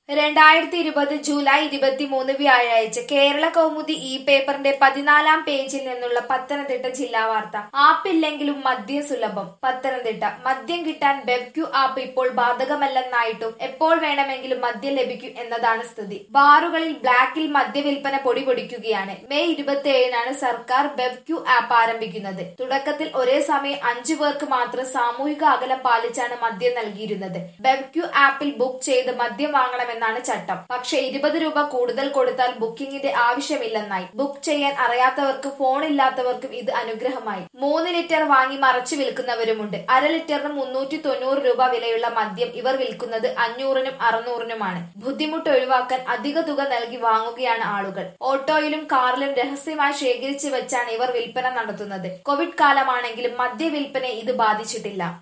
രണ്ടായിരത്തി ഇരുപത് ജൂലൈ ഇരുപത്തിമൂന്ന് വ്യാഴാഴ്ച കേരള കൗമുദി ഇ പേപ്പറിന്റെ പതിനാലാം പേജിൽ നിന്നുള്ള പത്തനംതിട്ട ജില്ലാ വാർത്ത ആപ്പില്ലെങ്കിലും മദ്യം സുലഭം പത്തനംതിട്ട മദ്യം കിട്ടാൻ ബെബ്ക്യു ആപ്പ് ഇപ്പോൾ ബാധകമല്ലെന്നായിട്ടും എപ്പോൾ വേണമെങ്കിലും മദ്യം ലഭിക്കും എന്നതാണ് സ്ഥിതി ബാറുകളിൽ ബ്ലാക്കിൽ മദ്യവിൽപ്പന പൊടി പൊടിക്കുകയാണ് മെയ് ഇരുപത്തി ഏഴിനാണ് സർക്കാർ ബെബ്ക്യു ആപ്പ് ആരംഭിക്കുന്നത് തുടക്കത്തിൽ ഒരേ സമയം അഞ്ചു പേർക്ക് മാത്രം സാമൂഹിക അകലം പാലിച്ചാണ് മദ്യം നൽകിയിരുന്നത് ബെബ്ക്യു ആപ്പിൽ ബുക്ക് ചെയ്ത് മദ്യം വാങ്ങണമെന്നാണ് ചട്ടം പക്ഷേ ഇരുപത് രൂപ കൂടുതൽ കൊടുത്താൽ ബുക്കിംഗിന്റെ ആവശ്യമില്ലെന്നായി ബുക്ക് ചെയ്യാൻ അറിയാത്തവർക്ക് ഫോൺ ഇല്ലാത്തവർക്കും ഇത് അനുഗ്രഹമായി മൂന്ന് ലിറ്റർ വാങ്ങി മറച്ചു വിൽക്കുന്നവരുമുണ്ട് അര ലിറ്ററിന് മുന്നൂറ്റി തൊണ്ണൂറ് രൂപ വിലയുള്ള മദ്യം ഇവർ വിൽക്കുന്നത് അഞ്ഞൂറിനും അറുന്നൂറിനുമാണ് ബുദ്ധിമുട്ട് ഒഴിവാക്കാൻ അധിക തുക നൽകി വാങ്ങുകയാണ് ആളുകൾ ഓട്ടോയിലും കാറിലും രഹസ്യമായി ശേഖരിച്ചു വെച്ചാണ് ഇവർ വിൽപ്പന നടത്തുന്നത് കോവിഡ് കാലമാണെങ്കിലും മദ്യ വിൽപ്പനയെ ഇത് ബാധിച്ചിട്ടില്ല